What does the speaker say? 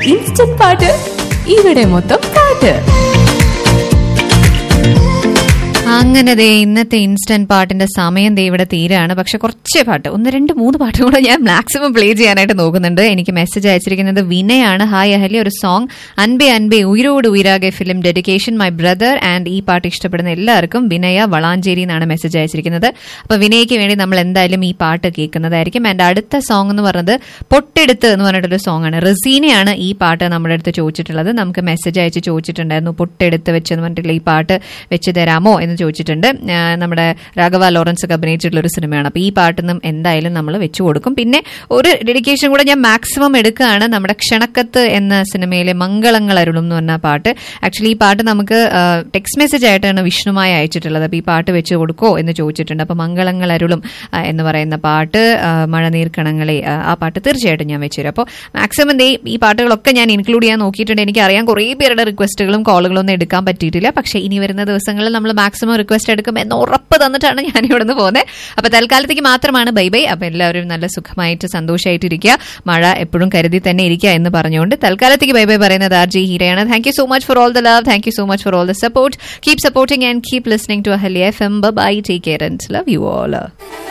instant പാട്ട് ഇവിടെ മൊത്തം പാട്ട് അങ്ങനെ ദേ ഇന്നത്തെ ഇൻസ്റ്റന്റ് പാട്ടിന്റെ സമയം ദേ ഇവിടെ തീരാണ് പക്ഷെ കുറച്ച് പാട്ട് ഒന്ന് രണ്ട് മൂന്ന് പാട്ടും കൂടെ ഞാൻ മാക്സിമം പ്ലേ ചെയ്യാനായിട്ട് നോക്കുന്നുണ്ട് എനിക്ക് മെസ്സേജ് അയച്ചിരിക്കുന്നത് വിനയാണ് ഹായ് അഹലി ഒരു സോങ് അൻപെ അൻപെ ഉയരോട് ഉയരാകെ film dedication my brother and ഈ പാട്ട് ഇഷ്ടപ്പെടുന്ന എല്ലാവർക്കും വിനയ വളാഞ്ചേരി എന്നാണ് മെസ്സേജ് അയച്ചിരിക്കുന്നത് അപ്പൊ വിനയ്ക്ക് വേണ്ടി നമ്മൾ എന്തായാലും ഈ പാട്ട് കേൾക്കുന്നതായിരിക്കും ആൻഡ് അടുത്ത സോങ് എന്ന് പറയുന്നത് പൊട്ടെടുത്ത് എന്ന് പറഞ്ഞിട്ടൊരു സോങ് ആണ് റസീനയാണ് ഈ പാട്ട് നമ്മുടെ അടുത്ത് ചോദിച്ചിട്ടുള്ളത് നമുക്ക് മെസ്സേജ് അയച്ച് ചോദിച്ചിട്ടുണ്ടായിരുന്നു പൊട്ടെടുത്ത് വെച്ചെന്ന് പറഞ്ഞിട്ടുള്ള ഈ പാട്ട് വെച്ച് തരാമോ എന്ന് ചോദിച്ചിട്ടുണ്ട് ആ, നമ്മുടെ രാഘവ ലോറൻസ് ഒക്കെ അഭിനയിച്ചിട്ടുള്ള ഒരു സിനിമയാണ് അപ്പൊ ഈ പാട്ടൊന്നും എന്തായാലും നമ്മൾ വെച്ചു കൊടുക്കും പിന്നെ ഒരു ഡെഡിക്കേഷൻ കൂടെ ഞാൻ മാക്സിമം എടുക്കുകയാണ് നമ്മുടെ ക്ഷണക്കത്ത് എന്ന സിനിമയിലെ മംഗളങ്ങൾ അരുളും എന്ന് പറഞ്ഞ പാട്ട് ആക്ച്വലി ഈ പാട്ട് നമുക്ക് ടെക്സ്റ്റ് മെസ്സേജ് ആയിട്ടാണ് വിഷ്ണുമായി അയച്ചിട്ടുള്ളത് അപ്പൊ ഈ പാട്ട് വെച്ച് കൊടുക്കോ എന്ന് ചോദിച്ചിട്ടുണ്ട് അപ്പൊ മംഗളങ്ങൾ അരുളും ആ, എന്ന് പറയുന്ന പാട്ട് ആ, മഴനീർക്കണങ്ങളെ ആ, ആ പാട്ട് തീർച്ചയായിട്ടും ഞാൻ വെച്ചുതരും അപ്പോൾ മാക്സിമം ദേ ഈ പാട്ടുകളൊക്കെ ഞാൻ ഇൻക്ലൂഡ് ചെയ്യാൻ നോക്കിയിട്ടുണ്ട് എനിക്കറിയാം കുറേ പേരുടെ റിക്വസ്റ്റുകളും കോളുകളും ഒന്നും എടുക്കാൻ പറ്റിയിട്ടില്ല പക്ഷേ ഇനി വരുന്ന ദിവസങ്ങളിൽ നമ്മൾ മാക്സിമം റിക്വസ്റ്റ് എടുക്കും എന്ന് ഉറപ്പ് തന്നിട്ടാണ് ഞാൻ ഇവിടെ നിന്ന് പോകുന്നത് അപ്പൊ തൽക്കാലത്തേക്ക് മാത്രമാണ് ബൈ ബൈ അപ്പൊ എല്ലാവരും നല്ല സുഖമായിട്ട് സന്തോഷമായിട്ട് ഇരിക്കുക മഴ എപ്പോഴും കരുതി തന്നെ ഇരിക്കുക എന്ന് പറഞ്ഞുകൊണ്ട് തൽക്കാലത്തേക്ക് ബൈ ബൈ പറയുന്നത് ആർ ജി ഹീരയാണ് thank you so much for all the love thank you so much for all the support keep supporting and keep listening to Ahali F M bye take care and love you all